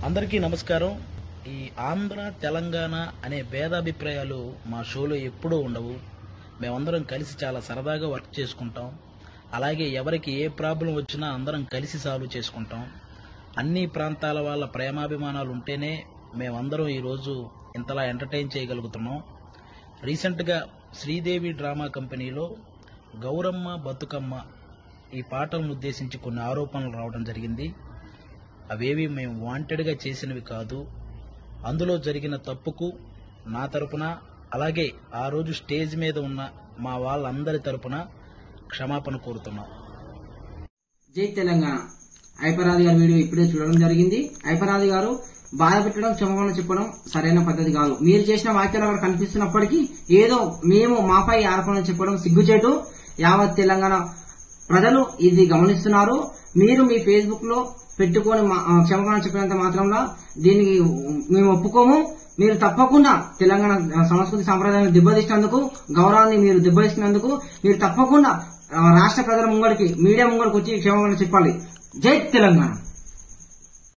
అందరికీ నమస్కారం ఈ ఆంధ్ర తెలంగాణ అనే భేదాభిప్రాయాలు మా షోలో ఎప్పుడూ ఉండవు మేమందరం కలిసి చాలా సరదాగా వర్క్ చేసుకుంటాం అలాగే ఎవరికి ఏ ప్రాబ్లం వచ్చినా అందరం కలిసి సాల్వ్ చేసుకుంటాం అన్ని ప్రాంతాల వాళ్ళ ప్రేమాభిమానాలు ఉంటేనే మేమందరం ఈరోజు ఇంతలా ఎంటర్టైన్ చేయగలుగుతున్నాం రీసెంట్గా శ్రీదేవి డ్రామా కంపెనీలో గౌరమ్మ బతుకమ్మ ఈ పాటలను ఉద్దేశించి కొన్ని ఆరోపణలు రావడం జరిగింది అవేవి మేము వాంటెడ్గా చేసినవి కాదు అందులో జరిగిన తప్పుకు నా తరపున అలాగే ఆ రోజు స్టేజ్ మీద ఉన్న మా వాళ్ళందరి తరపున క్షమాపణ కోరుతున్నాం జై తెలంగాణ ఐపరాది గారి వీడియో ఇప్పుడే చూడడం జరిగింది ఐపరాది గారు బాధ పెట్టడం క్షమాపణ చెప్పడం సరైన పద్ధతి కాదు మీరు చేసిన వ్యాఖ్యలు అక్కడ కనిపిస్తున్నప్పటికీ ఏదో మేము మాపై ఆరోపణలు చెప్పడం సిగ్గుచేటు యావత్ తెలంగాణ ప్రజలు ఇది గమనిస్తున్నారు మీరు మీ ఫేస్బుక్ లో పెట్టుకొని మా- ఆ, క్షమాపణ చెప్పినంత మాత్రంలో దీనికి మేము ఒప్పుకోము మీరు తప్పకుండా తెలంగాణ సంస్కృతి సంప్రదాయాన్ని దెబ్బతీసినందుకు గౌరవాన్ని మీరు దెబ్బతీసినందుకు మీరు తప్పకుండా ఆ, రాష్ట్ర ప్రజల ముంగడికి మీడియా ముంగడికి వచ్చి క్షమాపణ చెప్పాలి జై తెలంగాణ